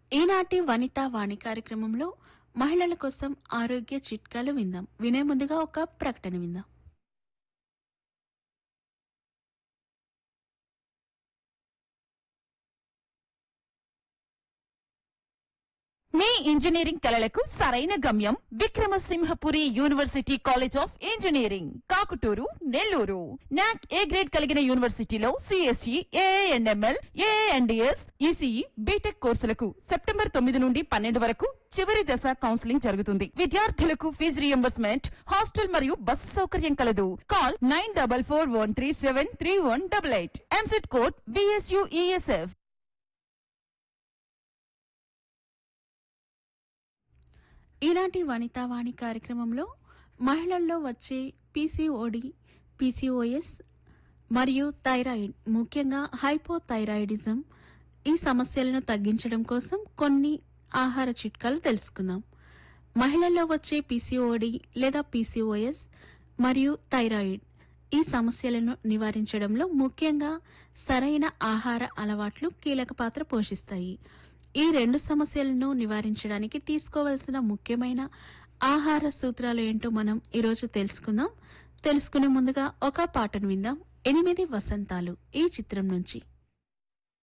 ఈనాటి వనితా వాణి కార్యక్రమంలో మహిళల కోసం ఆరోగ్య చిట్కాలు విందాం వినే ముందుగా ఒక ప్రకటన విందాం మీ ఇంజనీరింగ్ కలలకు సరైన గమ్యం Vikramasimhapuri university college of engineering Kakuturu Nellore NAAC A grade కలిగిన యూనివర్సిటీలో CSE AIML AIDS ECE BTech కోర్సులకు సెప్టెంబర్ తొమ్మిది నుండి పన్నెండు వరకు చివరి దశ కౌన్సిలింగ్ జరుగుతుంది విద్యార్థులకు ఫీజు రియంబర్స్మెంట్ హాస్టల్ మరియు బస్సు సౌకర్యం కలదు call nine double four one three seven three one double eight EAMCET code VSUESF ఈనాటి వనితా వాణి కార్యక్రమంలో మహిళల్లో వచ్చే పీసీఓడి పీసీఓఎస్ మరియు థైరాయిడ్ ముఖ్యంగా హైపోథైరాయిడిజం ఈ సమస్యలను తగ్గించడం కోసం కొన్ని ఆహార చిట్కాలు తెలుసుకుందాం మహిళల్లో వచ్చే పీసీఓడి లేదా పీసీఓఎస్ మరియు థైరాయిడ్ ఈ సమస్యలను నివారించడంలో ముఖ్యంగా సరైన ఆహార అలవాట్లు కీలక పాత్ర పోషిస్తాయి ఈ రెండు సమస్యలను నివారించడానికి తీసుకోవాల్సిన ముఖ్యమైన ఆహార సూత్రాలు ఏంటో మనం ఈరోజు తెలుసుకుందాం తెలుసుకునే ముందుగా ఒక పాటను విందాం ఎనిమిది వసంతాలు ఈ చిత్రం నుంచి